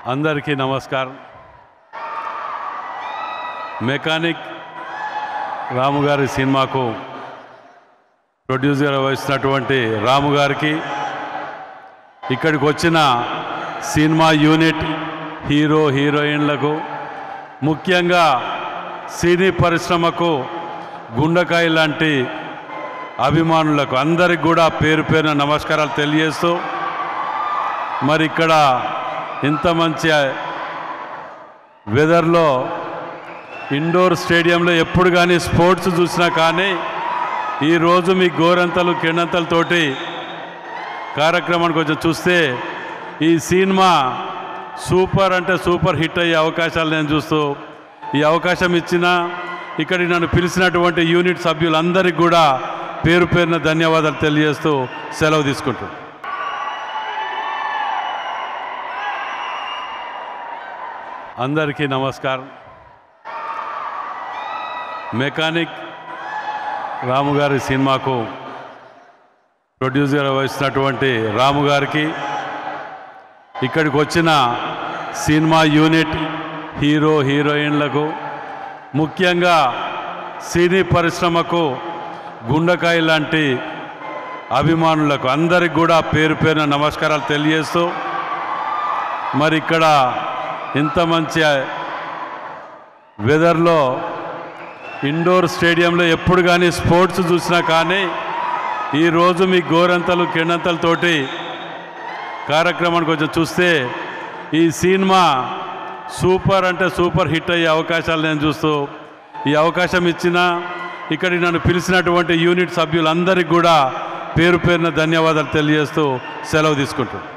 అందరికీ నమస్కారం మెకానిక్ రాము గారి సినిమాకు ప్రొడ్యూసర్ వహిస్తున్నటువంటి రాము గారికి ఇక్కడికి వచ్చిన సినిమా యూనిట్ హీరో హీరోయిన్లకు ముఖ్యంగా సినీ పరిశ్రమకు గుండెకాయ లాంటి అభిమానులకు అందరికి కూడా పేరు పేరున నమస్కారాలు తెలియజేస్తూ మరి ఇక్కడ ఇంత మంచి వెదర్లో ఇండోర్ స్టేడియంలో ఎప్పుడు కానీ స్పోర్ట్స్ చూసినా కానీ ఈరోజు మీ గోరంతలు కిండంతలతోటి కార్యక్రమానికి వచ్చి చూస్తే ఈ సినిమా సూపర్ అంటే సూపర్ హిట్ అయ్యే అవకాశాలు నేను చూస్తూ ఈ అవకాశం ఇచ్చిన ఇక్కడికి నన్ను పిలిచినటువంటి యూనిట్ సభ్యులందరికీ కూడా పేరు పేరున ధన్యవాదాలు తెలియజేస్తూ సెలవు తీసుకుంటున్నాను అందరికీ నమస్కారం మెకానిక్ రాము గారి సినిమాకు ప్రొడ్యూసర్ వహిస్తున్నటువంటి రాము గారికి ఇక్కడికి వచ్చిన సినిమా యూనిట్ హీరో హీరోయిన్లకు ముఖ్యంగా సినీ పరిశ్రమకు గుండెకాయ లాంటి అభిమానులకు అందరికి కూడా పేరు పేరున నమస్కారాలు తెలియజేస్తూ మరి ఇక్కడ ఇంత మంచి వెదర్లో ఇండోర్ స్టేడియంలో ఎప్పుడు కానీ స్పోర్ట్స్ చూసినా కానీ ఈరోజు మీ గోరంతలు కిండంతలతోటి కార్యక్రమానికి వచ్చి చూస్తే ఈ సినిమా సూపర్ అంటే సూపర్ హిట్ అయ్యే అవకాశాలు నేను చూస్తూ ఈ అవకాశం ఇచ్చిన ఇక్కడికి నన్ను పిలిచినటువంటి యూనిట్ సభ్యులందరికీ కూడా పేరు పేరున ధన్యవాదాలు తెలియజేస్తూ సెలవు తీసుకుంటున్నాను